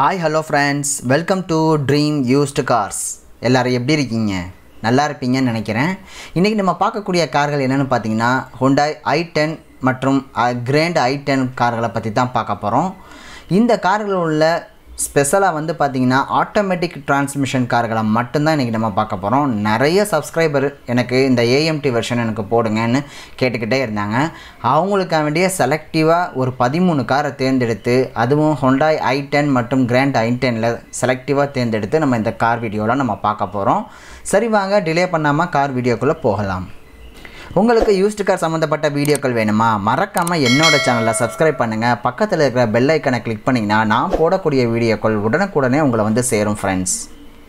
hi hello friends welcome to dream used cars எல்லாரும் எப்படி இருக்கீங்க நல்லா இருப்பீங்கன்னு நினைக்கிறேன் இன்றைக்கி நம்ம பார்க்கக்கூடிய கார்கள் என்னென்னு பார்த்தீங்கன்னா ஹுண்டாய் ஐ டென் மற்றும் கிராண்ட் ஐ டென் கார்களை பற்றி தான் பார்க்க போகிறோம் இந்த கார்களில் உள்ள ஸ்பெஷலாக வந்து பார்த்திங்கன்னா ஆட்டோமேட்டிக் டிரான்ஸ்மிஷன் கார்களை மட்டும்தான் இன்றைக்கி நம்ம பார்க்க போகிறோம் நிறைய சப்ஸ்கிரைபர் எனக்கு இந்த ஏஎம்டி வெர்ஷன் எனக்கு போடுங்கன்னு கேட்டுக்கிட்டே இருந்தாங்க அவங்களுக்காக வேண்டிய செலக்டிவாக ஒரு பதிமூணு காரை தேர்ந்தெடுத்து அதுவும் ஹொண்டாய் ஐ டென் மற்றும் கிராண்ட் ஐ டெனில் செலக்டிவாக தேர்ந்தெடுத்து நம்ம இந்த கார் வீடியோவில் நம்ம பார்க்க போகிறோம் சரி வாங்க டிலே பண்ணாமல் கார் வீடியோக்குள்ளே போகலாம் உங்களுக்கு யூஸ்டு கார் சம்மந்தப்பட்ட வீடியோக்கள் வேணுமா மறக்காமல் என்னோட சேனலில் சப்ஸ்கிரைப் பண்ணுங்கள் பக்கத்தில் இருக்கிற பெல் ஐக்கனை கிளிக் பண்ணிங்கன்னா நான் போடக்கூடிய வீடியோக்கள் உடனுக்குடனே உங்களை வந்து சேரும் ஃப்ரெண்ட்ஸ்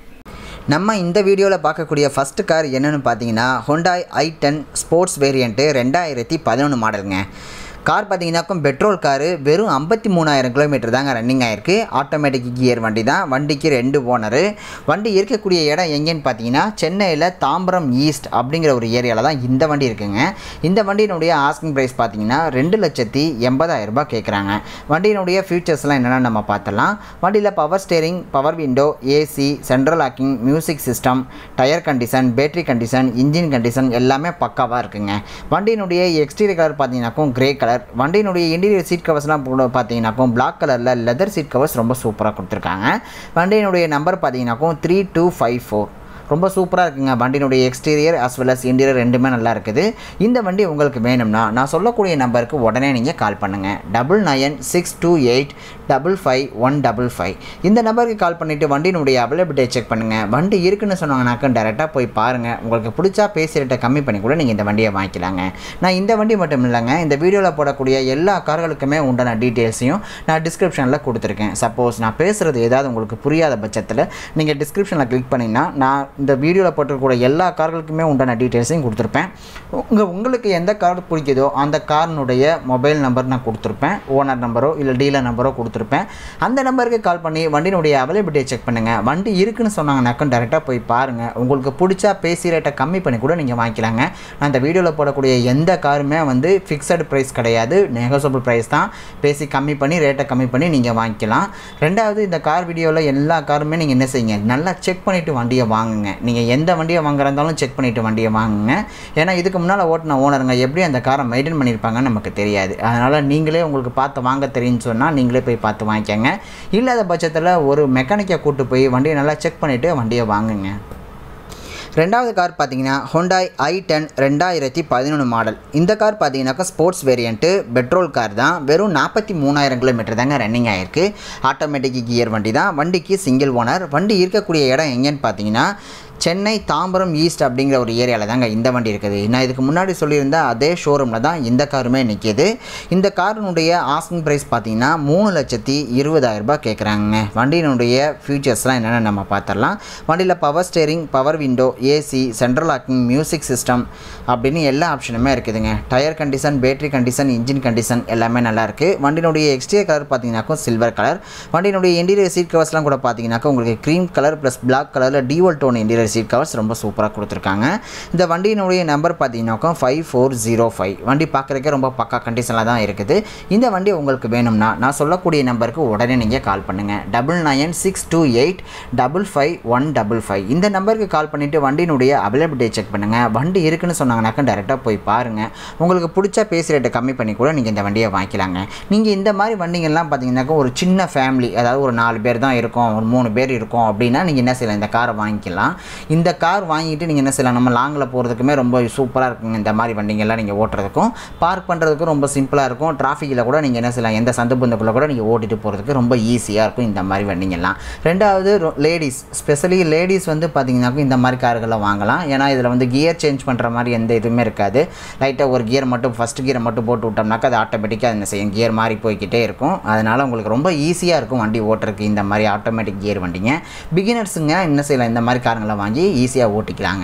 நம்ம இந்த வீடியோவில் பார்க்கக்கூடிய ஃபஸ்ட்டு கார் என்னென்னு பார்த்தீங்கன்னா Hyundai i ten sports variant ரெண்டாயிரத்தி பதினொன்று மாடலுங்க கார் பார்த்தீங்கன்னாக்கும் பெட்ரோல் காரு வெறும் ஐம்பத்தி மூணாயிரம் கிலோமீட்டர் தாங்க ரன்னிங் ஆயிருக்கு ஆட்டோமேட்டிக் கியர் வண்டி தான் வண்டிக்கு ரெண்டு ஓனரு வண்டி இருக்கக்கூடிய இடம் எங்கேன்னு பார்த்தீங்கன்னா சென்னையில் தாம்பரம் ஈஸ்ட் அப்படிங்கிற ஒரு ஏரியாவில் தான் இந்த வண்டி இருக்குங்க இந்த வண்டியினுடைய ஆஸ்கிங் ப்ரைஸ் பார்த்தீங்கன்னா ரெண்டு லட்சத்தி எண்பதாயிரம் ரூபாய் கேட்குறாங்க வண்டியினுடைய ஃபீச்சர்ஸ்லாம் என்னென்னு நம்ம பார்த்தலாம் வண்டியில் power steering power window AC central locking music system tyre condition battery condition engine condition எல்லாமே பக்காவாக இருக்குங்க வண்டியினுடைய எக்ஸ்டீரியர் கலர் பார்த்தீங்கன்னாக்கும் கிரே கலர் வண்டியினுடைய இன்டீரியர் சீட் கவர்ஸ்லாம் கூட பார்த்தீங்கன்னாக்கும் பிளாக் கலரில் லெதர் சீட் கவர்ஸ் ரொம்ப சூப்பராக கொடுத்துருக்காங்க வண்டியினுடைய நம்பர் பார்த்தீங்கன்னாக்கும் த்ரீ டூ ஃபைவ் ஃபோர் ரொம்ப சூப்பராக இருக்குங்க வண்டியினுடைய exterior as well as interior ரெண்டுமே நல்லா இருக்குது இந்த வண்டி உங்களுக்கு வேணும்னா நான் சொல்லக்கூடிய நம்பருக்கு உடனே நீங்கள் கால் பண்ணுங்கள் double nine six two eight double five one double five இந்த நம்பருக்கு கால் பண்ணிவிட்டு வண்டியினுடைய அவைலபிலிட்டியை செக் பண்ணுங்கள் வண்டி இருக்குன்னு சொன்னாங்கனாக்கா டேரெக்டாக போய் பாருங்கள் உங்களுக்கு பிடிச்சா பேசி ரேட்டை கம்மி பண்ணி கூட நீங்கள் இந்த வண்டியை வாங்கிக்கலாங்க நான் இந்த வண்டி மட்டும் இல்லைங்க இந்த வீடியோவில் போடக்கூடிய எல்லா கார்களுக்குமே உண்டான டீட்டெயில்ஸையும் நான் டிஸ்கிரிப்ஷனில் கொடுத்துருக்கேன் சப்போஸ் நான் பேசுகிறது ஏதாவது உங்களுக்கு புரியாத பட்சத்தில் நீங்கள் டிஸ்கிரிப்ஷனில் கிளிக் பண்ணிங்கன்னா நான் இந்த வீடியோவில் போட்டிருக்கக்கூடிய எல்லா கார்களுக்குமே உண்டான டீட்டெயில்ஸையும் கொடுத்துருப்பேன் உங்கள் உங்களுக்கு எந்த கார் பிடிக்குதோ அந்த காரினுடைய மொபைல் நம்பர் நான் கொடுத்துருப்பேன் ஓனர் நம்பரோ இல்லை டீலர் நம்பரோ கொடுத்துருப்பேன் அந்த நம்பருக்கு கால் பண்ணி வண்டியினுடைய அவைலபிலிட்டியை செக் பண்ணுங்கள் வண்டி இருக்குன்னு சொன்னாங்கனாக்கும் டேரெக்டாக போய் பாருங்கள் உங்களுக்கு பிடிச்சா பேசி ரேட்டை கம்மி பண்ணி கூட நீங்கள் வாங்கிக்கலாங்க நான் இந்த வீடியோவில் போடக்கூடிய எந்த காருமே வந்து ஃபிக்ஸட் ப்ரைஸ் கிடையாது நெகோசபிள் ப்ரைஸ் தான் பேசி கம்மி பண்ணி ரேட்டை கம்மி பண்ணி நீங்கள் வாங்கிக்கலாம் ரெண்டாவது இந்த கார் வீடியோவில் எல்லா காருமே நீங்கள் என்ன செய்யுங்க நல்லா செக் பண்ணிவிட்டு வண்டியை வாங்குங்க நீங்கள் எந்த வண்டியை வாங்குறதாலும் செக் பண்ணிவிட்டு வண்டியை வாங்குங்க ஏன்னா இதுக்கு முன்னால் ஓட்டின ஓனருங்க எப்படி அந்த காரை மெயின்டைன் பண்ணியிருப்பாங்கன்னு நமக்கு தெரியாது அதனால் நீங்களே உங்களுக்கு பார்த்து வாங்க தெரியும்னு சொன்னால் நீங்களே போய் பார்த்து வாங்கிக்கோங்க இல்லாத பட்சத்தில் ஒரு மெக்கானிக்கை கூப்பிட்டு போய் வண்டியை நல்லா செக் பண்ணிவிட்டு வண்டியை வாங்குங்க ரெண்டாவது கார் பார்த்தீங்கன்னா ஹொண்டாய் ஐ டென் ரெண்டாயிரத்தி பதினொன்று மாடல் இந்த கார் பார்த்தீங்கன்னாக்கா ஸ்போர்ட்ஸ் வேரியண்ட்டு பெட்ரோல் கார் தான் வெறும் நாற்பத்தி மூணாயிரம் கிலோமீட்டர் தாங்க ரன்னிங் ஆகிருக்கு ஆட்டோமேட்டிக் கியர் வண்டி தான் வண்டிக்கு சிங்கிள் ஓனர் வண்டி இருக்கக்கூடிய இடம் எங்கேன்னு பார்த்தீங்கன்னா சென்னை தாம்பரம் ஈஸ்ட் அப்படிங்கிற ஒரு ஏரியாவில் தாங்க இந்த வண்டி இருக்குது நான் இதுக்கு முன்னாடி சொல்லியிருந்த அதே ஷோரூமில் தான் இந்த காருமே நிற்கிது இந்த காரினுடைய ஆஸ்கிங் ப்ரைஸ் பார்த்தீங்கன்னா மூணு லட்சத்தி இருபதாயிரரூபா கேட்குறாங்க வண்டியினுடைய ஃபீச்சர்ஸ்லாம் என்னென்னு நம்ம பார்த்துடலாம் வண்டியில் power steering power window AC central locking music system அப்படின்னு எல்லா ஆப்ஷனுமே இருக்குதுங்க tyre condition battery condition engine condition எல்லாமே நல்லாயிருக்கு வண்டியினுடைய எக்ஸ்டீரியர் கலர் பார்த்தீங்கன்னாக்கும் சில்வர் கலர் வண்டியினுடைய இன்டீரியர் சீட் கவர்ஸ்லாம் கூட பார்த்தீங்கன்னாக்கா உங்களுக்கு க்ரீம் கலர் ப்ளஸ் பிளாக் கலரில் dual tone interior seat covers ரொம்ப சூப்பராக கொடுத்துருக்காங்க இந்த வண்டியினுடைய நம்பர் பார்த்தீங்கன்னாக்கா ஃபைவ் ஃபோர் ஜீரோ ஃபைவ் வண்டி பார்க்குறக்கே ரொம்ப பக்கா கண்டிஷனில் தான் இருக்குது இந்த வண்டி உங்களுக்கு வேணும்னா நான் சொல்லக்கூடிய நம்பருக்கு உடனே நீங்கள் கால் பண்ணுங்கள் double nine six two eight double five one double five இந்த நம்பருக்கு கால் பண்ணிவிட்டு வண்டியினுடைய அவைலபிலிட்டியை செக் பண்ணுங்கள் வண்டி இருக்குன்னு சொன்னாங்கனாக்கா டேரெக்டாக போய் பாருங்கள் உங்களுக்கு பிடிச்ச பேசி ரேட்டை கம்மி பண்ணி கூட நீங்கள் இந்த வண்டியை வாங்கிக்கலாங்க நீங்கள் இந்த மாதிரி வண்டிங்கள்லாம் பார்த்தீங்கன்னாக்கா ஒரு சின்ன ஃபேமிலி அதாவது ஒரு நாலு பேர் தான் இருக்கும் ஒரு மூணு பேர் இருக்கும் அப்படின்னா நீங்கள் என்ன செய்யலாம் இந்த காரை வாங்கிக்கலாம் இந்த கார் வாங்கிட்டு நீங்கள் என்ன செய்யலாம் நம்ம லாங்கில் போகிறதுக்குமே ரொம்ப சூப்பராக இருக்குங்க இந்த மாதிரி வண்டிங்கெல்லாம் நீங்கள் ஓட்டுறதுக்கும் பார்க் பண்ணுறதுக்கும் ரொம்ப சிம்பிளாக இருக்கும் டிராஃபிக்கில் கூட நீங்கள் என்ன செய்யலாம் எந்த சந்து பந்துக்குள்ளே கூட நீங்கள் ஓட்டிட்டு போகிறதுக்கு ரொம்ப ஈஸியாக இருக்கும் இந்த மாதிரி வண்டிங்கெல்லாம் ரெண்டாவது லேடிஸ் ஸ்பெஷலி லேடிஸ் வந்து பார்த்தீங்கன்னாக்கும் இந்த மாதிரி கார்களை வாங்கலாம் ஏன்னா இதில் வந்து கியர் சேஞ்ச் பண்ணுற மாதிரி எந்த இதுவுமே இருக்காது லைட்டாக ஒரு கியர் மட்டும் ஃபஸ்ட் கியரை மட்டும் போட்டு விட்டோம்னாக்கா அது ஆட்டோமேட்டிக்காக என்ன செய்யும் கியர் மாறி போய்கிட்டே இருக்கும் அதனால் உங்களுக்கு ரொம்ப ஈஸியாக இருக்கும் வண்டி ஓட்டுறதுக்கு இந்த மாதிரி ஆட்டோமேட்டிக் கியர் வண்டிங்க பிகினர்ஸுங்க என்ன செய்யலாம் இந்த மாதிரி காருங்களை வாங்கி ஈஸியாக ஓட்டிக்கலாங்க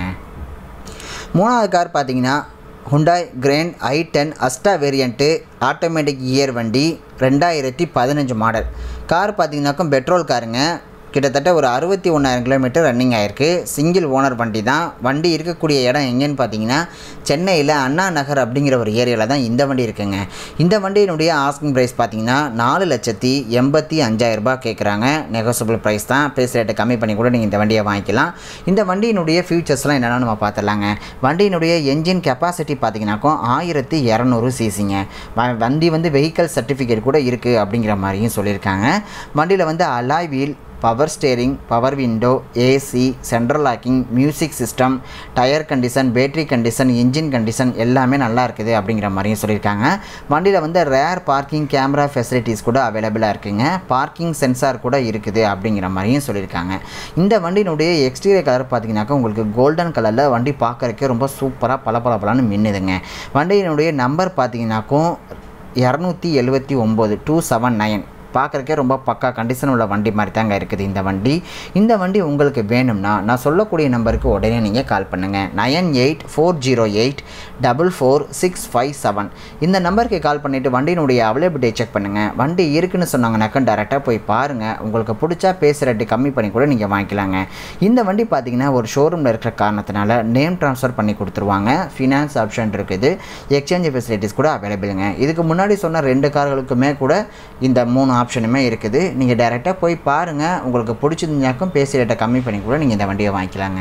மூணாவது கார் பார்த்தீங்கன்னா Hyundai grand i ten asta variant automatic gear வண்டி ரெண்டாயிரத்தி பதினஞ்சு மாடல் கார் பார்த்தீங்கன்னாக்கா பெட்ரோல் காருங்க கிட்டத்தட்ட ஒரு அறுபத்தி ஒன்றாயிரம் கிலோமீட்டர் ரன்னிங் ஆயிருக்கு சிங்கிள் ஓனர் வண்டி தான் வண்டி இருக்கக்கூடிய இடம் எங்கேன்னு பார்த்தீங்கன்னா சென்னையில் அண்ணா நகர் அப்படிங்கிற ஒரு ஏரியாவில் தான் இந்த வண்டி இருக்குங்க இந்த வண்டியினுடைய ஆஸ்கிங் ப்ரைஸ் பார்த்தீங்கன்னா நாலு லட்சத்தி எண்பத்தி அஞ்சாயிரரூபா கேட்குறாங்க நெகோசபிள் ப்ரைஸ் தான் பேஸ் ரேட்டை கம்மி பண்ணி கூட நீங்கள் இந்த வண்டியை வாங்கிக்கலாம் இந்த வண்டியினுடைய ஃபியூச்சர்ஸ்லாம் என்னென்னா நம்ம பார்த்துடலாங்க வண்டியினுடைய என்ஜின் கெப்பாசிட்டி பார்த்தீங்கன்னாக்கும் ஆயிரத்தி இரநூறு சிசிங்க வண்டி வந்து வெஹிக்கல் சர்டிஃபிகேட் கூட இருக்குது அப்படிங்கிற மாதிரியும் சொல்லியிருக்காங்க வண்டியில் வந்து alloy wheel power steering power window AC central locking music system tyre condition battery condition engine condition எல்லாமே நல்லா இருக்குது அப்படிங்கிற மாதிரியும் சொல்லியிருக்காங்க வண்டியில் வந்து ரேர் பார்க்கிங் கேமரா ஃபெசிலிட்டிஸ் கூட அவைலபிளாக இருக்குங்க பார்க்கிங் சென்சார் கூட இருக்குது அப்படிங்கிற மாதிரியும் சொல்லியிருக்காங்க இந்த வண்டியினுடைய எக்ஸ்டீரியர் கலர் பார்த்தீங்கன்னாக்கா உங்களுக்கு கோல்டன் கலரில் வண்டி பார்க்குறக்கே ரொம்ப சூப்பராக பல பல பலன்னு மின்னுதுங்க வண்டியினுடைய நம்பர் பார்த்தீங்கன்னாக்கும் இரநூத்தி எழுபத்தி ஒம்பது டூ செவன் நைன் பார்க்குறக்கே ரொம்ப பக்கா கண்டிஷன் உள்ள வண்டி மாதிரி தாங்க இருக்குது இந்த வண்டி இந்த வண்டி உங்களுக்கு வேணும்னா நான் சொல்லக்கூடிய நம்பருக்கு உடனே நீங்கள் கால் பண்ணுங்கள் nine eight four zero eight double four six five seven இந்த நம்பருக்கு கால் பண்ணிவிட்டு வண்டியினுடைய அவைலபிலிட்டியை செக் பண்ணுங்கள் வண்டி இருக்குன்னு சொன்னாங்கனாக்கா டேரெக்டாக போய் பாருங்கள் உங்களுக்கு பிடிச்சா பேசுகிற ரேட்டு கம்மி பண்ணி கூட நீங்கள் வாங்கிக்கலாங்க இந்த வண்டி பார்த்தீங்கன்னா ஒரு ஷோரூமில் இருக்கிற காரணத்தினால நேம் ட்ரான்ஸ்ஃபர் பண்ணி கொடுத்துருவாங்க ஃபினான்ஸ் ஆப்ஷன் இருக்குது எக்ஸ்சேஞ்ச் ஃபெசிலிட்டிஸ் கூட அவைலபிளுங்க இதுக்கு முன்னாடி சொன்ன ரெண்டு கார்களுக்குமே கூட இந்த மூணு ஆப்ஷனுமே இருக்குது நீங்கள் டைரெக்டாக போய் பாருங்கள் உங்களுக்கு பிடிச்சிருந்தாக்கும் பேசி ரேட்டை கம்மி பண்ணி கூட நீங்கள் இந்த வண்டியை வாங்கிக்கலாங்க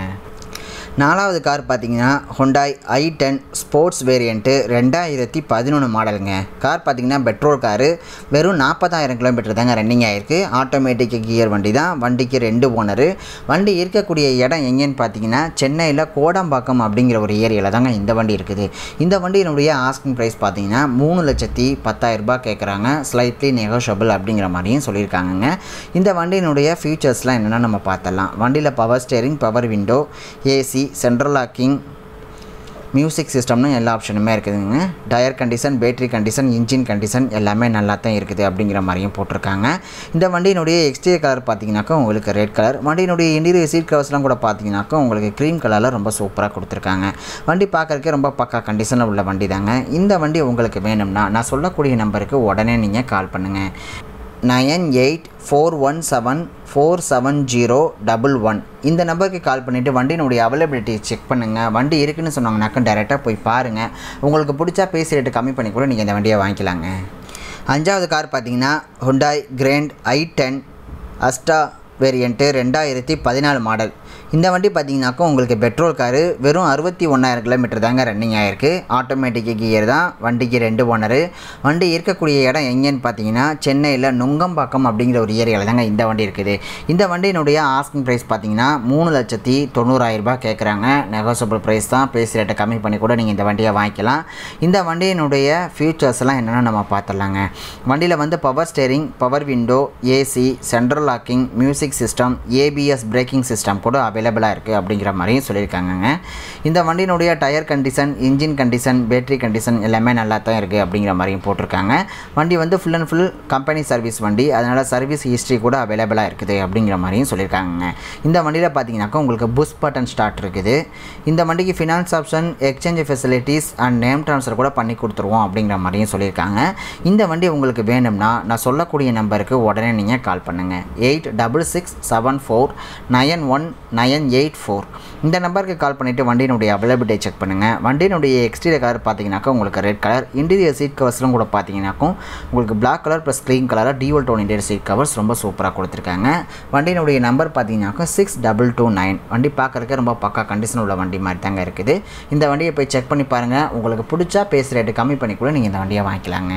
நாலாவது கார் பார்த்தீங்கன்னா Hyundai i ten sports variant ரெண்டாயிரத்தி பதினொன்று மாடலுங்க கார் பார்த்தீங்கன்னா பெட்ரோல் காரு வெறும் நாற்பதாயிரம் கிலோமீட்டர் தாங்க ரன்னிங் ஆகிருக்கு ஆட்டோமேட்டிக் கியர் வண்டி தான் வண்டிக்கு ரெண்டு ஓனரு வண்டி இருக்கக்கூடிய இடம் எங்கேன்னு பார்த்தீங்கன்னா சென்னையில் கோடம்பாக்கம் அப்படிங்கிற ஒரு ஏரியாவில் தாங்க இந்த வண்டி இருக்குது இந்த வண்டியினுடைய ஆஸ்கிங் ப்ரைஸ் பார்த்தீங்கன்னா மூணு லட்சத்தி பத்தாயிரரூபா கேட்குறாங்க ஸ்லைட்லி நெகோஷியபிள் அப்படிங்கிற மாதிரியும் சொல்லியிருக்காங்கங்க இந்த வண்டியினுடைய ஃபீச்சர்ஸ்லாம் என்னென்னா நம்ம பார்த்தலாம் வண்டியில் power steering power window AC central locking music சிஸ்டம்னு எல்லா ஆப்ஷனுமே இருக்குதுங்க tyre condition battery condition engine condition எல்லாமே நல்லா தான் இருக்குது அப்படிங்கிற மாதிரியும் போட்டிருக்காங்க இந்த வண்டியினுடைய எக்ஸ்டீரியர் கலர் பார்த்தீங்கன்னாக்கா உங்களுக்கு ரெட் கலர் வண்டியினுடைய இன்டீரியர் சீட் கவர்ஸ்லாம் கூட பார்த்தீங்கன்னாக்கா உங்களுக்கு க்ரீம் கலரில் ரொம்ப சூப்பராக கொடுத்துருக்காங்க வண்டி பார்க்குறக்கே ரொம்ப பக்கா கண்டிஷனில் உள்ள வண்டி தாங்க இந்த வண்டி உங்களுக்கு வேணும்னா நான் சொல்லக்கூடிய நம்பருக்கு உடனே நீங்கள் கால் பண்ணுங்கள் nine eight four one seven four seven zero double one இந்த நம்பருக்கு கால் பண்ணிவிட்டு வண்டியினுடைய அவைலபிலிட்டி செக் பண்ணுங்கள் வண்டி இருக்குன்னு சொன்னாங்கனாக்கா டேரெக்டாக போய் பாருங்கள் உங்களுக்கு பிடிச்சா பேசி ரேட்டு கம்மி பண்ணி கூட நீங்கள் இந்த வண்டியை வாங்கிக்கலாங்க அஞ்சாவது கார் பார்த்தீங்கன்னா Hyundai grand i ten asta variant ரெண்டாயிரத்தி பதினாலு மாடல் இந்த வண்டி பார்த்தீங்கன்னாக்கா உங்களுக்கு பெட்ரோல் காரு வெறும் அறுபத்தி ஒன்றாயிரம் கிலோமீட்டர் தாங்க ரன்னிங் ஆகிருக்கு ஆட்டோமேட்டிக் கியர் தான் வண்டிக்கு ரெண்டு ஓனரு வண்டி இருக்கக்கூடிய இடம் எங்கேன்னு பார்த்தீங்கன்னா சென்னையில் நுங்கம்பாக்கம் அப்படிங்கிற ஒரு ஏரியாவில் தாங்க இந்த வண்டி இருக்குது இந்த வண்டியினுடைய ஆஸ்கிங் ப்ரைஸ் பார்த்தீங்கன்னா மூணு லட்சத்தி தொண்ணூறாயிரரூபா கேட்குறாங்க நெகோசபிள் ப்ரைஸ் தான் பேசி ரேட்டை கம்மி பண்ணி கூட நீங்கள் இந்த வண்டியை வாங்கிக்கலாம் இந்த வண்டியினுடைய ஃபீச்சர்ஸ்லாம் என்னென்னு நம்ம பார்த்துடலாங்க வண்டியில் வந்து power steering power window AC central locking music system ABS braking system கூட அவைலபிளாக இருக்குது அப்படிங்கிற மாதிரியும் சொல்லியிருக்காங்கங்க இந்த வண்டியினுடைய tyre condition engine condition battery condition எல்லாமே நல்லா தான் இருக்குது அப்படிங்கிற மாதிரியும் போட்டிருக்காங்க வண்டி வந்து full and full company service வண்டி அதனால் சர்வீஸ் ஹிஸ்ட்ரி கூட அவைலபிளாக இருக்குது அப்படிங்கிற மாதிரியும் சொல்லியிருக்காங்க இந்த வண்டியில் பார்த்தீங்கன்னாக்கா உங்களுக்கு புஷ் பட்டன் ஸ்டார்ட் இருக்குது இந்த வண்டிக்கு finance option exchange facilities and name transfer கூட பண்ணி கொடுத்துருவோம் அப்படிங்கிற மாதிரியும் சொல்லியிருக்காங்க இந்த வண்டி உங்களுக்கு வேணும்னா நான் சொல்லக்கூடிய நம்பருக்கு உடனே நீங்கள் கால் பண்ணுங்கள் eight double six seven four nine one nine eight four இந்த நம்பருக்கு கால் பண்ணிவிட்டு வண்டியினுடைய அவைலபிலிட்டி செக் பண்ணுங்கள் வண்டியினுடைய எக்ஸ்டீரியர் கலர் பார்த்தீங்கன்னாக்கா உங்களுக்கு ரெட் கலர் இன்டீரியர் சீட் கவர்ஸ்லாம் கூட பார்த்தீங்கன்னாக்கும் உங்களுக்கு பிளாக் கலர் ப்ளஸ் க்ரீன் கலராக dual tone interior seat covers ரொம்ப சூப்பராக கொடுத்துருக்காங்க வண்டியினுடைய நம்பர் பார்த்தீங்கன்னாக்கா சிக்ஸ் டபுள் டூ நைன் வண்டி பார்க்குறதுக்கு ரொம்ப பக்கா கண்டிஷன் உள்ள வண்டி மாதிரி தாங்க இருக்குது இந்த வண்டியை போய் செக் பண்ணி பாருங்கள் உங்களுக்கு பிடிச்சா பேஸ் ரேட்டு கம்மி பண்ணி கூட நீங்கள் இந்த வண்டியை வாங்கிக்கலாங்க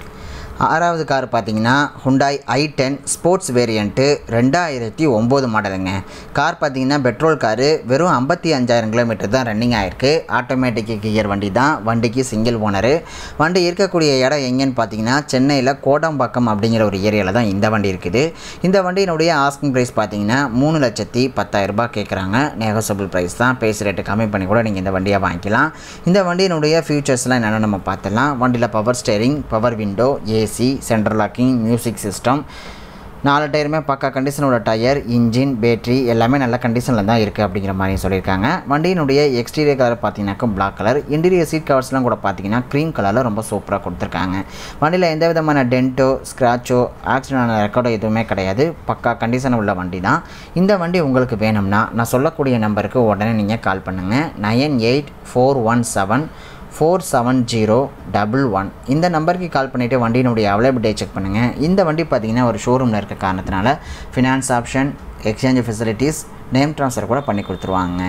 ஆறாவது கார் பார்த்தீங்கன்னா Hyundai i ten sports variant ரெண்டாயிரத்தி ஒம்பது மாடலுங்க கார் பார்த்தீங்கன்னா பெட்ரோல் காரு வெறும் ஐம்பத்தி அஞ்சாயிரம் கிலோமீட்டர் தான் ரன்னிங் ஆயிருக்கு ஆட்டோமேட்டிக் கியர் வண்டி தான் வண்டிக்கு சிங்கிள் ஓனரு வண்டி இருக்கக்கூடிய இடம் எங்கேன்னு பார்த்தீங்கன்னா சென்னையில் கோடம்பாக்கம் அப்படிங்கிற ஒரு ஏரியாவில் தான் இந்த வண்டி இருக்குது இந்த வண்டியினுடைய ஆஸ்கிங் ப்ரைஸ் பார்த்தீங்கன்னா மூணு லட்சத்தி பத்தாயிரரூபா கேட்குறாங்க நெகோசபிள் ப்ரைஸ் தான் பேஸ் ரேட்டு கம்மி பண்ணி கூட நீங்கள் இந்த வண்டியை வாங்கிக்கலாம் இந்த வண்டியினுடைய ஃபீச்சர்ஸ்லாம் என்னென்னு நம்ம பார்த்துலாம் வண்டியில் power steering power window AC central locking music system நாலு டயருமே பக்கா கண்டிஷனோட டயர் இன்ஜின் பேட்டரி எல்லாமே நல்ல கண்டிஷனில் தான் இருக்குது அப்படிங்கிற மாதிரி சொல்லியிருக்காங்க வண்டியினுடைய எக்ஸ்டீரியர் கலர் பார்த்தீங்கன்னாக்கா பிளாக் கலர் இன்டீரியர் சீட் கவர்ஸ்லாம் கூட பார்த்தீங்கன்னா க்ரீம் கலரில் ரொம்ப சூப்பராக கொடுத்துருக்காங்க வண்டியில் எந்த விதமான டென்ட்டோ ஸ்க்ராச்சோ ஆக்சிடென்ட் ரெக்கார்டோ எதுவுமே கிடையாது பக்கா கண்டிஷன் உள்ள வண்டி தான் இந்த வண்டி உங்களுக்கு வேணும்னா நான் சொல்லக்கூடிய நம்பருக்கு உடனே நீங்கள் கால் பண்ணுங்கள் nine eight four one seven four seven zero double one இந்த நம்பருக்கு கால் பண்ணிவிட்டு வண்டியினுடைய அவைலபிலிட்டியை செக் பண்ணுங்கள் இந்த வண்டி பார்த்தீங்கன்னா ஒரு ஷோரூமில் இருக்க காரணத்தினால finance option exchange facilities name transfer கூட பண்ணி கொடுத்துருவாங்க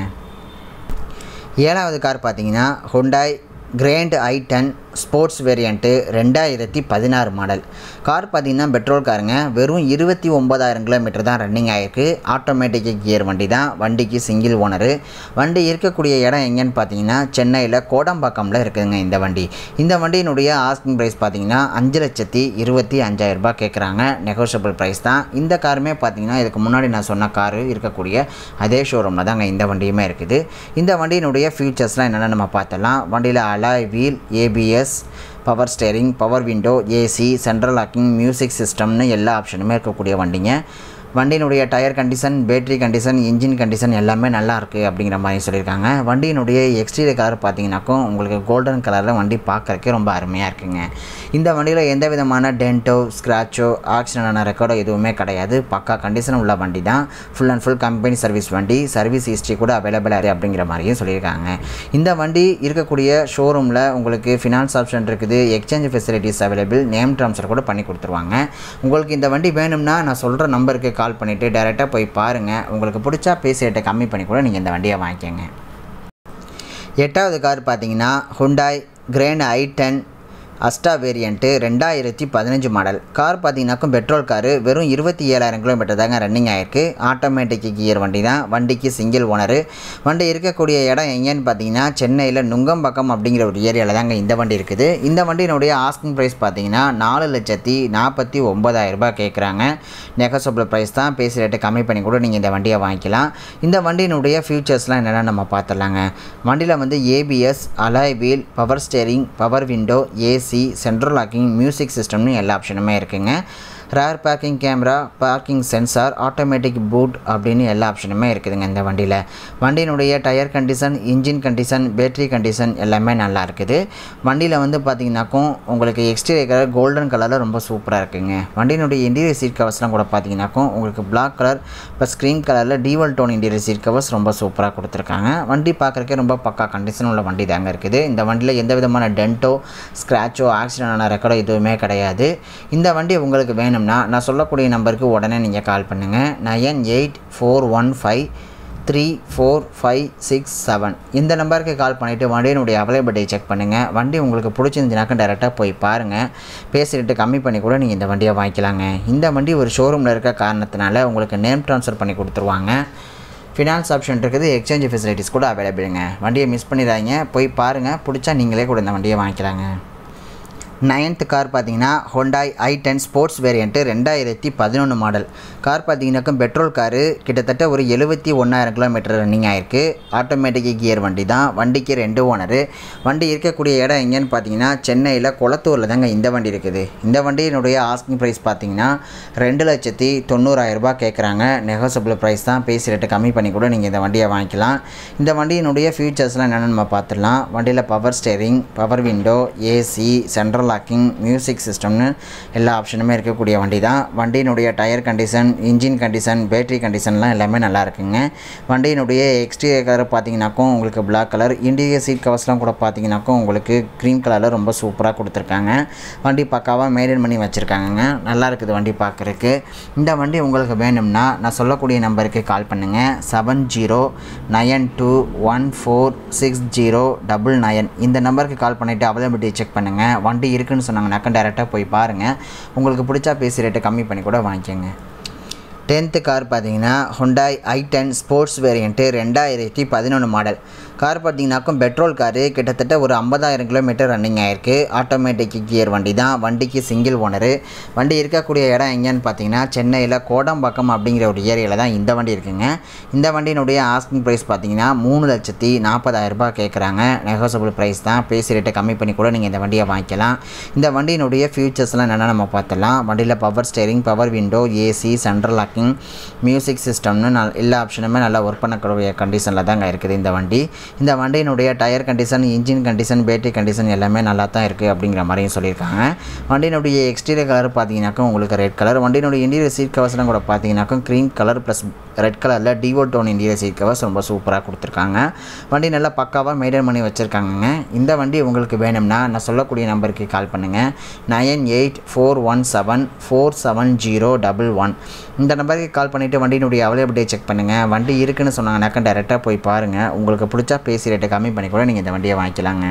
ஏழாவது கார் பார்த்தீங்கன்னா Hyundai grand i ten sports variant ரெண்டாயிரத்தி பதினாறு மாடல் கார் பார்த்தீங்கன்னா பெட்ரோல் காருங்க வெறும் இருபத்தி ஒம்பதாயிரம் கிலோமீட்டர் தான் ரன்னிங் ஆகிருக்கு ஆட்டோமேட்டிக் கியர் வண்டி தான் வண்டிக்கு சிங்கிள் ஓனரு வண்டி இருக்கக்கூடிய இடம் எங்கேன்னு பார்த்தீங்கன்னா சென்னையில் கோடம்பாக்கமில் இருக்குதுங்க இந்த வண்டி இந்த வண்டியினுடைய ஆஸ்கிங் ப்ரைஸ் பார்த்தீங்கன்னா அஞ்சு லட்சத்தி இருபத்தி அஞ்சாயிரம் ரூபாய் கேட்குறாங்க நெகோஷியபிள் ப்ரைஸ் தான் இந்த காருமே பார்த்தீங்கன்னா இதுக்கு முன்னாடி நான் சொன்ன காரு இருக்கக்கூடிய அதே ஷோரூமில் தாங்க இந்த வண்டியுமே இருக்குது இந்த வண்டியினுடைய ஃபீச்சர்ஸ்லாம் என்னென்ன நம்ம பார்த்தலாம் வண்டியில் alloy wheel ABS power steering power window AC central locking music சிஸ்டம்னு எல்லா ஆப்ஷனுமே இருக்கக்கூடிய வண்டிங்க வண்டியினுடைய tyre condition battery condition engine condition எல்லாமே நல்லா இருக்குது அப்படிங்கிற மாதிரி சொல்லியிருக்காங்க வண்டியினுடைய எக்ஸ்டீரியர் கலர் பார்த்தீங்கன்னாக்கும் உங்களுக்கு கோல்டன் கலரில் வண்டி பார்க்குறக்கே ரொம்ப அருமையாக இருக்குங்க இந்த வண்டியில் எந்த விதமான டென்ட்டோ ஸ்க்ராச்சோ ஆக்சிடென்டான ரெக்கார்டோ எதுவுமே கிடையாது பக்கா கண்டிஷன் உள்ள வண்டி தான் full and full company service வண்டி சர்வீஸ் ஹிஸ்ட்ரி கூட அவைலபிளாக இருக்குது அப்படிங்கிற மாதிரியும் சொல்லியிருக்காங்க இந்த வண்டி இருக்கக்கூடிய ஷோரூமில் உங்களுக்கு ஃபினான்ஸ் ஆப்ஷன் இருக்குது exchange facilities available name transfer கூட பண்ணி கொடுத்துருவாங்க உங்களுக்கு இந்த வண்டி வேணும்னா நான் சொல்கிற நம்பருக்கு கால் பண்ணிவிட்டு டேரெக்டாக போய் பாருங்கள் உங்களுக்கு பிடிச்சா பேசி ரேட்டை கம்மி பண்ணி கூட நீங்கள் இந்த வண்டியை வாங்கிக்கோங்க எட்டாவது கார் பார்த்தீங்கன்னா Hyundai grand i ten asta variant ரெண்டாயிரத்தி பதினஞ்சு மாடல் கார் பார்த்தீங்கன்னாக்கும் பெட்ரோல் காரு வெறும் இருபத்தி ஏழாயிரம் கிலோமீட்டர் தாங்க ரன்னிங் ஆயிருக்கு ஆட்டோமேட்டிக் கியர் வண்டி தான் வண்டிக்கு சிங்கிள் ஓனரு வண்டி இருக்கக்கூடிய இடம் எங்கேன்னு பார்த்தீங்கன்னா சென்னையில் நுங்கம்பாக்கம் அப்படிங்கிற ஒரு ஏரியாவில் தாங்க இந்த வண்டி இருக்குது இந்த வண்டியினுடைய ஆஸ்கிங் ப்ரைஸ் பார்த்தீங்கன்னா நாலு லட்சத்தி நாற்பத்தி ஒம்பதாயிரம் ரூபாய் கேட்குறாங்க நெகசபிள் ப்ரைஸ் தான் பேசி ரேட்டு கம்மி பண்ணி கூட நீங்கள் இந்த வண்டியை வாங்கிக்கலாம் இந்த வண்டியினுடைய ஃபியூச்சர்ஸ்லாம் என்னென்னு நம்ம பார்த்துடலாங்க வண்டியில் வந்து ABS alloy wheel power steering power window AC AC central locking music சிஸ்டம்னு எல்லா ஆப்ஷனுமே இருக்குங்க rear parking camera parking sensor automatic boot அப்படின்னு எல்லா ஆப்ஷனுமே இருக்குதுங்க இந்த வண்டியில் வண்டியினுடைய tyre condition engine condition battery condition எல்லாமே நல்லா இருக்குது வண்டியில் வந்து பார்த்திங்கனாக்கும் உங்களுக்கு எக்ஸ்டீரியர் கலர் கோல்டன் கலரில் ரொம்ப சூப்பராக இருக்குங்க வண்டியினுடைய இன்டீரியர் சீட் கவர்ஸ்லாம் கூட பார்த்தீங்கன்னாக்கும் உங்களுக்கு பிளாக் கலர் ப்ளஸ் க்ரீன் கலரில் dual tone interior seat covers ரொம்ப சூப்பராக கொடுத்துருக்காங்க வண்டி பார்க்குறக்கே ரொம்ப பக்கா கண்டிஷன் உள்ள வண்டி தாங்க இருக்குது இந்த வண்டியில் எந்த விதமான டென்ட்டோ ஸ்க்ராச்சோ ஆக்சிடென்ட் ஆன ரெக்கார்டோ எதுவுமே கிடையாது இந்த வண்டி உங்களுக்கு வேணும் வேணும்னா நான் சொல்லக்கூடிய நம்பருக்கு உடனே நீங்கள் கால் பண்ணுங்கள் nine eight four one five three four five six seven இந்த நம்பருக்கு கால் பண்ணிவிட்டு வண்டியினுடைய அவைலபிலிட்டி செக் பண்ணுங்கள் வண்டி உங்களுக்கு பிடிச்சிருந்துச்சுனாக்கா டேரெக்டாக போய் பாருங்கள் பேசிட்டு கம்மி பண்ணி கூட நீங்கள் இந்த வண்டியை வாங்கிக்கலாங்க இந்த வண்டி ஒரு ஷோரூமில் இருக்க காரணத்தினால உங்களுக்கு நேம் ட்ரான்ஸ்ஃபர் பண்ணி கொடுத்துருவாங்க ஃபினான்ஸ் ஆப்ஷன் இருக்குது எக்ஸ்சேஞ்ச் ஃபெசிலிட்டிஸ் கூட அவைலபிளுங்க வண்டியை மிஸ் பண்ணிடாதீங்க போய் பாருங்கள் பிடிச்சா நீங்களே கூட இந்த வண்டியை வாங்கிக்கலாங்க நைன்த் கார் பார்த்தீங்கன்னா Hyundai i ten sports variant ரெண்டாயிரத்தி பதினொன்று மாடல் கார் பார்த்தீங்கன்னாக்கும் பெட்ரோல் காரு கிட்டத்தட்ட ஒரு எழுபத்தி ஒன்றாயிரம் கிலோமீட்டர் ரன்னிங் ஆயிருக்கு ஆட்டோமேட்டிக் கியர் வண்டி தான் வண்டிக்கு ரெண்டு ஓனரு வண்டி இருக்கக்கூடிய இடம் எங்கேன்னு பார்த்தீங்கன்னா சென்னையில் குளத்தூரில் தாங்க இந்த வண்டி இருக்குது இந்த வண்டியினுடைய ஆஸ்கிங் ப்ரைஸ் பார்த்தீங்கன்னா ரெண்டு லட்சத்தி தொண்ணூறாயிரம் ரூபாய் கேட்குறாங்க நெகோசபிள் ப்ரைஸ் தான் பேசி ரேட்டு கம்மி பண்ணி கூட நீங்கள் இந்த வண்டியை வாங்கிக்கலாம் இந்த வண்டியினுடைய ஃபீச்சர்ஸ்லாம் என்னென்னு நம்ம பார்த்துடலாம் வண்டியில் power steering power window AC central locking music சிஸ்டம்னு எல்லா ஆப்ஷனுமே இருக்கக்கூடிய வண்டி தான் வண்டியினுடைய tyre condition engine condition battery கண்டிஷன்லாம் எல்லாமே நல்லா இருக்குங்க வண்டியினுடைய எக்ஸ்டீரியர் கலர் பார்த்தீங்கன்னாக்கும் உங்களுக்கு பிளாக் கலர் இன்டீரியர் சீட் கவர்ஸ்லாம் கூட பார்த்தீங்கன்னாக்கும் உங்களுக்கு க்ரீன் கலரில் ரொம்ப சூப்பராக கொடுத்துருக்காங்க வண்டி பக்காவாக மெயின்டைன் பண்ணி வச்சுருக்காங்கங்க நல்லா இருக்குது வண்டி பார்க்குறக்கு இந்த வண்டி உங்களுக்கு வேணும்னா நான் சொல்லக்கூடிய நம்பருக்கு கால் பண்ணுங்கள் seven zero nine two one four six zero double nine இந்த நம்பருக்கு கால் பண்ணிவிட்டு அவைலபிலிட்டி செக் பண்ணுங்கள் வண்டி இருக்குன்னு சொன்னாங்கனாக்கா டேரெக்டாக போய் பாருங்கள் உங்களுக்கு பிடிச்சா பேசி ரேட்டு கம்மி பண்ணி கூட வாங்கிக்கோங்க டென்த்து கார் பார்த்தீங்கன்னா Hyundai i ten sports variant ரெண்டாயிரத்தி பதினொன்று மாடல் கார் பார்த்தீங்கன்னாக்கும் பெட்ரோல் காரு கிட்டத்தட்ட ஒரு ஐம்பதாயிரம் கிலோமீட்டர் ரன்னிங் ஆயிருக்கு ஆட்டோமேட்டிக் கியர் வண்டி தான் வண்டிக்கு சிங்கிள் ஓனரு வண்டி இருக்கக்கூடிய இடம் எங்கேன்னு பார்த்தீங்கன்னா சென்னையில் கோடம்பாக்கம் அப்படிங்கிற ஒரு ஏரியாவில் தான் இந்த வண்டி இருக்குங்க இந்த வண்டியினுடைய ஆஸ்கிங் ப்ரைஸ் பார்த்தீங்கன்னா மூணு லட்சத்தி நாற்பதாயிரம் ரூபாய் கேட்குறாங்க நெகோசபிள் ப்ரைஸ் தான் பேசி ரேட்டை கம்மி பண்ணி கூட நீங்கள் இந்த வண்டியை வாங்கிக்கலாம் இந்த வண்டியினுடைய ஃபியூச்சர்ஸ்லாம் என்னென்ன நம்ம பார்த்துலாம் வண்டியில் power steering power window AC central locking music சிஸ்டம்னு நல் எல்லா ஆப்ஷனுமே நல்லா ஒர்க் பண்ணக்கூடிய கண்டிஷனில் தாங்க இருக்குது இந்த வண்டி இந்த வண்டியினுடைய tyre condition engine condition battery condition எல்லாமே நல்லா தான் இருக்குது அப்படிங்கிற மாதிரியும் சொல்லியிருக்காங்க வண்டியினுடைய எக்ஸ்டீரியர் கலர் பார்த்தீங்கன்னாக்கும் உங்களுக்கு ரெட் கலர் வண்டியினுடைய இன்டீரியர் சீட் கவர்ஸ்லாம் கூட பார்த்தீங்கன்னாக்கும் க்ரீம் கலர் ப்ளஸ் ரெட் கலரில் dual tone interior seat covers ரொம்ப சூப்பராக கொடுத்துருக்காங்க வண்டி நல்லா பக்காவாக மெயின்டைன் பண்ணி வச்சுருக்காங்கங்க இந்த வண்டி உங்களுக்கு வேணும்னா நான் சொல்லக்கூடிய நம்பருக்கு கால் பண்ணுங்கள் nine eight four one seven four seven zero double one இந்த நம்பருக்கு கால் பண்ணிவிட்டு வண்டியினுடைய அவைலபிலிட்டியை செக் பண்ணுங்கள் வண்டி இருக்குன்னு சொன்னாங்கனாக்கா டேரெக்டாக போய் பாருங்கள் உங்களுக்கு பிடிச்சா பேசி ரேட்டை கம்மி பண்ணி கூட நீங்கள் இந்த வண்டியை வாங்கிக்கலாங்க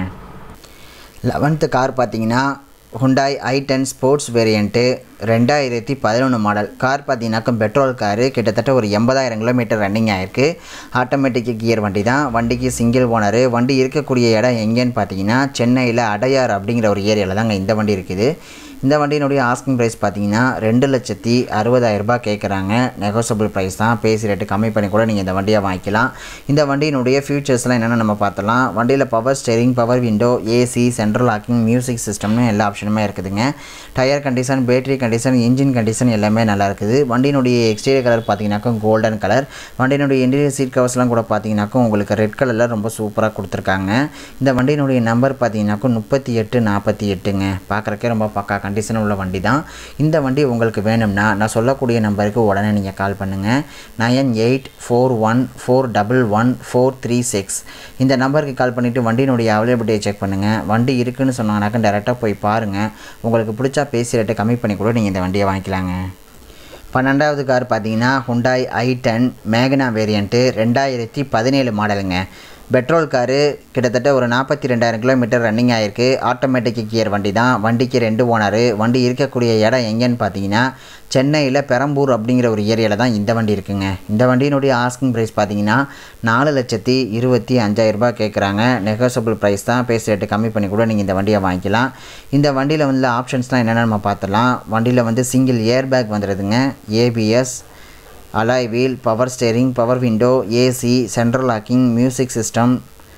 லெவன்த்து கார் பார்த்தீங்கன்னா Hyundai i ten sports variant ரெண்டாயிரத்தி பதினொன்று மாடல் கார் பார்த்தீங்கன்னாக்கா பெட்ரோல் காரு கிட்டத்தட்ட ஒரு எண்பதாயிரம் கிலோமீட்டர் ரன்னிங் ஆயிருக்கு ஆட்டோமேட்டிக் கியர் வண்டி தான் வண்டிக்கு சிங்கிள் ஓனரு வண்டி இருக்கக்கூடிய இடம் எங்கேன்னு பார்த்தீங்கன்னா சென்னையில் அடையார் அப்படிங்கிற ஒரு ஏரியாவில் தாங்க இந்த வண்டி இருக்குது இந்த வண்டியினுடைய ஆஸ்கிங் ப்ரைஸ் பார்த்தீங்கன்னா ரெண்டு லட்சத்தி அறுபதாயிரம் ரூபாய் கேட்குறாங்க நெகோசபிள் ப்ரைஸ் தான் பேசி ரேட்டு கம்மி பண்ணி கூட நீங்கள் இந்த வண்டியை வாங்கிக்கலாம் இந்த வண்டியினுடைய ஃபியூச்சர்ஸ்லாம் என்னென்ன நம்ம பார்த்தலாம் வண்டியில் power steering power window AC central locking music சிஸ்டம்னு எல்லா ஆப்ஷனுமே இருக்குதுங்க tyre condition battery condition engine condition எல்லாமே நல்லா இருக்குது வண்டியினுடைய எக்ஸ்டீரியர் கலர் பார்த்தீங்கன்னாக்கா கோல்டன் கலர் வண்டியினுடைய இன்டீரியர் சீட் கவர்ஸ்லாம் கூட பார்த்தீங்கன்னாக்கா உங்களுக்கு ரெட் கலரில் ரொம்ப சூப்பராக கொடுத்துருக்காங்க இந்த வண்டியினுடைய நம்பர் பார்த்தீங்கன்னாக்கா முப்பத்தி எட்டு நாற்பத்தி எட்டுங்க பார்க்குறக்கே ரொம்ப பக்கா கண்டிஷன் உள்ள வண்டி தான் இந்த வண்டி உங்களுக்கு வேணும்னா நான் சொல்லக்கூடிய நம்பருக்கு உடனே நீங்கள் கால் பண்ணுங்கள் nine eight four one four double one four three six இந்த நம்பருக்கு கால் பண்ணிவிட்டு வண்டியினுடைய அவைலபிலிட்டியை செக் பண்ணுங்கள் வண்டி இருக்குன்னு சொன்னாங்கனாக்கா டேரெக்டாக போய் பாருங்கள் உங்களுக்கு பிடிச்சா பேசி ரேட்டை கம்மி பண்ணி கூட நீங்கள் இந்த வண்டியை வாங்கிக்கலாங்க பன்னெண்டாவது கார் பார்த்தீங்கன்னா Hyundai i ten Magna variant ரெண்டாயிரத்தி பதினேழு மாடலுங்க பெட்ரோல் காரு கிட்டத்தட்ட ஒரு நாற்பத்தி ரெண்டாயிரம் கிலோமீட்டர் ரன்னிங் ஆகிருக்கு ஆட்டோமேட்டிக் கியர் வண்டி தான் வண்டிக்கு ரெண்டு ஓனரு வண்டி இருக்கக்கூடிய இடம் எங்கேன்னு பார்த்தீங்கன்னா சென்னையில் பெரம்பூர் அப்படிங்கிற ஒரு ஏரியாவில் தான் இந்த வண்டி இருக்குங்க இந்த வண்டியினுடைய ஆஸ்கிங் ப்ரைஸ் பார்த்தீங்கன்னா நாலு லட்சத்தி இருபத்தி அஞ்சாயிரரூபா கேட்குறாங்க நெகோசபிள் ப்ரைஸ் தான் பேசி ரேட்டு கம்மி பண்ணி கூட நீங்கள் இந்த வண்டியை வாங்கிக்கலாம் இந்த வண்டியில் வந்து ஆப்ஷன்ஸ்லாம் என்னென்னு நம்ம பார்த்துலாம் வண்டியில் வந்து சிங்கிள் ஏர் பேக் வந்துடுதுங்க ABS alloy wheel power steering power window AC central locking music system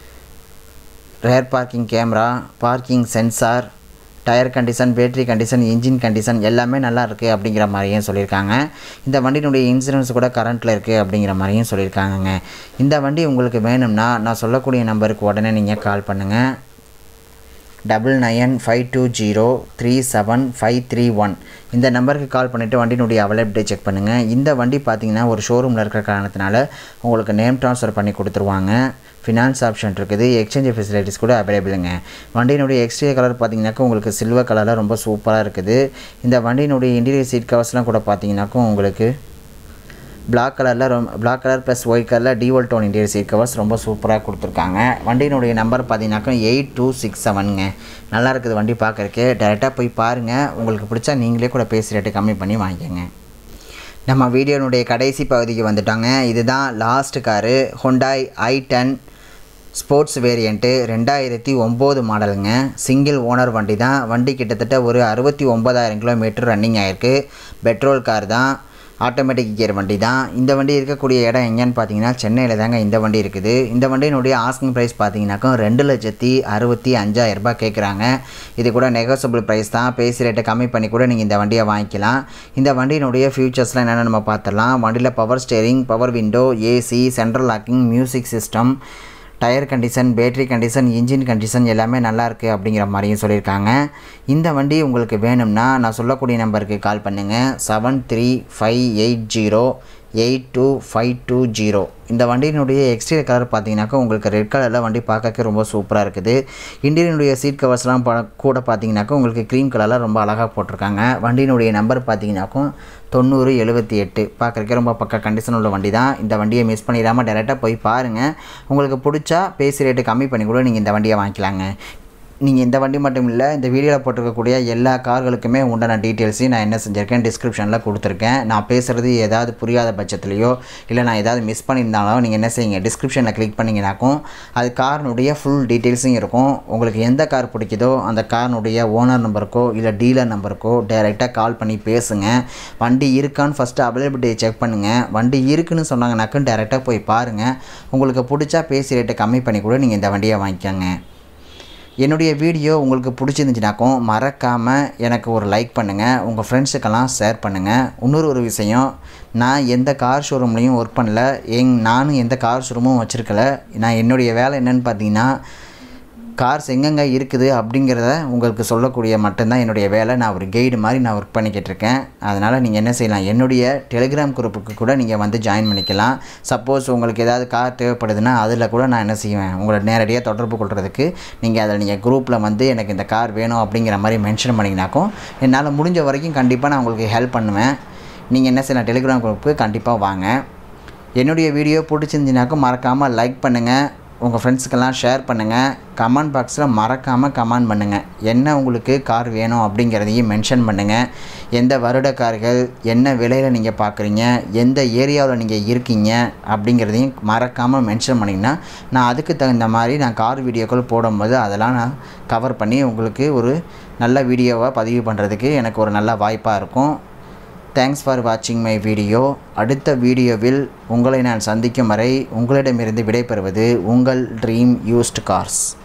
rear parking camera parking sensor tyre condition battery condition engine condition எல்லாமே நல்லா இருக்குது அப்படிங்கிற மாதிரியும் சொல்லியிருக்காங்க இந்த வண்டியினுடைய இன்சூரன்ஸ் கூட கரண்ட்டில் இருக்குது அப்படிங்கிற மாதிரியும் சொல்லியிருக்காங்கங்க இந்த வண்டி உங்களுக்கு வேணும்னா நான் சொல்லக்கூடிய நம்பருக்கு உடனே நீங்கள் கால் பண்ணுங்கள் double nine five two zero three seven five three one இந்த நம்பருக்கு கால் பண்ணிவிட்டு வண்டியினுடைய அவைலபிலிட்டி செக் பண்ணுங்கள் இந்த வண்டி பார்த்தீங்கன்னா ஒரு ஷோரூமில் இருக்கிற காரணத்தினால உங்களுக்கு நேம் ட்ரான்ஸ்ஃபர் பண்ணி கொடுத்துருவாங்க ஃபினான்ஸ் ஆப்ஷன் இருக்குது எக்ஸ்சேஞ்ச் ஃபெசிலிட்டிஸ் கூட அவைலபிளுங்க வண்டியினுடைய எக்ஸ்டீரியர் கலர் பார்த்தீங்கன்னாக்கா உங்களுக்கு சில்வர் கலரில் ரொம்ப சூப்பராக இருக்குது இந்த வண்டியினுடைய இன்டீரியர் சீட் கவர்ஸ்லாம் கூட பார்த்தீங்கன்னாக்கா உங்களுக்கு பிளாக் கலரில் ரொம்ப பிளாக் கலர் ப்ளஸ் ஒயிட் கலரில் dual tone interior seat covers ரொம்ப சூப்பராக கொடுத்துருக்காங்க வண்டியினுடைய நம்பர் பார்த்தீங்கன்னாக்கா எயிட் டூ சிக்ஸ் செவனுங்க நல்லா இருக்குது வண்டி பார்க்குறக்கு டேரெக்டாக போய் பாருங்கள் உங்களுக்கு பிடிச்சா நீங்களே கூட பேசி ரேட்டு கம்மி பண்ணி வாங்கிக்கோங்க நம்ம வீடியோனுடைய கடைசி பகுதிக்கு வந்துட்டாங்க இதுதான் last car Hyundai i ten sports variant ரெண்டாயிரத்தி ஒம்பது மாடலுங்க சிங்கிள் ஓனர் வண்டி தான் வண்டி கிட்டத்தட்ட ஒரு அறுபத்தி ஒம்பதாயிரம் கிலோமீட்டர் ரன்னிங் ஆகிருக்கு பெட்ரோல் கார் தான் ஆட்டோமேட்டிக் கியர் வண்டி தான் இந்த வண்டி இருக்கக்கூடிய இடம் எங்கேன்னு பார்த்தீங்கன்னா சென்னையில் தாங்க இந்த வண்டி இருக்குது இந்த வண்டியினுடைய ஆஸ்கிங் ப்ரைஸ் பார்த்தீங்கன்னாக்கா ரெண்டு லட்சத்தி அறுபத்தி அஞ்சாயிரம் ரூபாய் கேட்குறாங்க இது கூட நெகோசபிள் ப்ரைஸ் தான் பேசி ரேட்டை கம்மி பண்ணி கூட நீங்கள் இந்த வண்டியை வாங்கிக்கலாம் இந்த வண்டியினுடைய ஃபியூச்சர்ஸ்லாம் என்னென்னு நம்ம பார்த்துடலாம் வண்டியில் power steering power window AC central locking music system tyre condition battery condition engine condition எல்லாமே நல்லா இருக்குது அப்படிங்கிற மாதிரியும் சொல்லியிருக்காங்க இந்த வண்டி உங்களுக்கு வேணும்னா நான் சொல்லக்கூடிய நம்பருக்கு கால் பண்ணுங்கள் seven three five eight zero eight two five two zero இந்த வண்டியினுடைய எக்ஸ்டீரியர் கலர் பார்த்தீங்கன்னாக்கா உங்களுக்கு ரெட் கலரில் வண்டி பார்க்கறக்கு ரொம்ப சூப்பராக இருக்குது இன்டீரியனுடைய சீட் கவர்ஸ்லாம் பா கூட பார்த்தீங்கன்னாக்கா உங்களுக்கு க்ரீம் கலரில் ரொம்ப அழகாக போட்டிருக்காங்க வண்டியினுடைய நம்பர் பார்த்தீங்கன்னாக்கும் தொண்ணூறு எழுபத்தி எட்டு பார்க்குறக்கே ரொம்ப பக்க கண்டிஷன் உள்ள வண்டி தான் இந்த வண்டியை மிஸ் பண்ணிடாமல் டேரெக்டாக போய் பாருங்கள் உங்களுக்கு பிடிச்சா பேசி ரேட்டு கம்மி பண்ணி கூட நீங்கள் இந்த வண்டியை வாங்கிக்கலாங்க நீங்கள் இந்த வண்டி மட்டும் இல்லை இந்த வீடியோவில் போட்டிருக்கக்கூடிய எல்லா கார்களுக்குமே உண்டான டீட்டெயில்ஸையும் நான் என்ன செஞ்சுருக்கேன் டிஸ்கிரிப்ஷனில் கொடுத்துருக்கேன் நான் பேசுகிறது ஏதாவது புரியாத பட்சத்துலையோ இல்லை நான் ஏதாவது மிஸ் பண்ணியிருந்தாலும் நீங்கள் என்ன செய்யுங்க டிஸ்கிரிப்ஷனில் கிளிக் பண்ணிங்கனாக்கும் அது காரினுடைய ஃபுல் டீட்டெயில்ஸும் இருக்கும் உங்களுக்கு எந்த கார் பிடிக்குதோ அந்த காரினுடைய ஓனர் நம்பருக்கோ இல்லை டீலர் நம்பருக்கோ டைரெக்டாக கால் பண்ணி பேசுங்க வண்டி இருக்கான்னு ஃபஸ்ட்டு அவைலபிலிட்டியை செக் பண்ணுங்கள் வண்டி இருக்குன்னு சொன்னாங்கனாக்கும் டேரெக்டாக போய் பாருங்கள் உங்களுக்கு பிடிச்சா பேசி ரேட்டை கம்மி பண்ணி கூட நீங்கள் இந்த வண்டியை வாங்கிக்கோங்க என்னுடைய வீடியோ உங்களுக்கு பிடிச்சிருந்துச்சுனாக்கும் மறக்காமல் எனக்கு ஒரு லைக் பண்ணுங்கள் உங்கள் ஃப்ரெண்ட்ஸுக்கெல்லாம் ஷேர் பண்ணுங்கள் இன்னொரு ஒரு விஷயம் நான் எந்த கார் ஷோரூம்லேயும் ஒர்க் பண்ணல எங் நானும் எந்த கார் ஷோரூமும் வச்சுருக்கல நான் என்னுடைய வேலை என்னென்னு பார்த்தீங்கன்னா கார்ஸ் எங்கெங்கே இருக்குது அப்படிங்கிறத உங்களுக்கு சொல்லக்கூடிய மட்டும்தான் என்னுடைய வேலை நான் ஒரு கைடு மாதிரி நான் ஒர்க் பண்ணிக்கிட்டு இருக்கேன் அதனால் நீங்கள் என்ன செய்யலாம் என்னுடைய டெலிகிராம் குரூப்புக்கு கூட நீங்கள் வந்து ஜாயின் பண்ணிக்கலாம் சப்போஸ் உங்களுக்கு ஏதாவது கார் தேவைப்படுதுன்னா அதில் கூட நான் என்ன செய்வேன் உங்களை நேரடியாக தொடர்பு கொள்கிறதுக்கு நீங்கள் அதில் நீங்கள் குரூப்பில் வந்து எனக்கு இந்த கார் வேணும் அப்படிங்கிற மாதிரி மென்ஷன் பண்ணிங்கனாக்கும் என்னால் முடிஞ்ச வரைக்கும் கண்டிப்பாக நான் உங்களுக்கு ஹெல்ப் பண்ணுவேன் நீங்கள் என்ன செய்யலாம் டெலிகிராம் குரூப்புக்கு கண்டிப்பாக வாங்க என்னுடைய வீடியோ பிடிச்சிருந்துச்சுனாக்கும் மறக்காமல் லைக் பண்ணுங்கள் உங்கள் ஃப்ரெண்ட்ஸுக்கெல்லாம் ஷேர் பண்ணுங்கள் கமெண்ட் பாக்ஸில் மறக்காமல் கமெண்ட் பண்ணுங்கள் என்ன உங்களுக்கு கார் வேணும் அப்படிங்கிறதையும் மென்ஷன் பண்ணுங்கள் எந்த வருட கார்கள் என்ன விலையில் நீங்கள் பார்க்குறீங்க எந்த ஏரியாவில் நீங்கள் இருக்கீங்க அப்படிங்கிறதையும் மறக்காமல் மென்ஷன் பண்ணிங்கன்னா நான் அதுக்கு தகுந்த மாதிரி நான் கார் வீடியோக்கள் போடும்போது அதெல்லாம் நான் கவர் பண்ணி உங்களுக்கு ஒரு நல்ல வீடியோவாக பதிவு பண்ணுறதுக்கு எனக்கு ஒரு நல்ல வாய்ப்பாக இருக்கும் தேங்க்ஸ் ஃபார் வாட்சிங் மை வீடியோ அடுத்த வீடியோவில் உங்களை நான் சந்திக்கும் வரை உங்களிடமிருந்து விடைபெறுவது உங்கள் ட்ரீம் யூஸ்ட் கார்ஸ்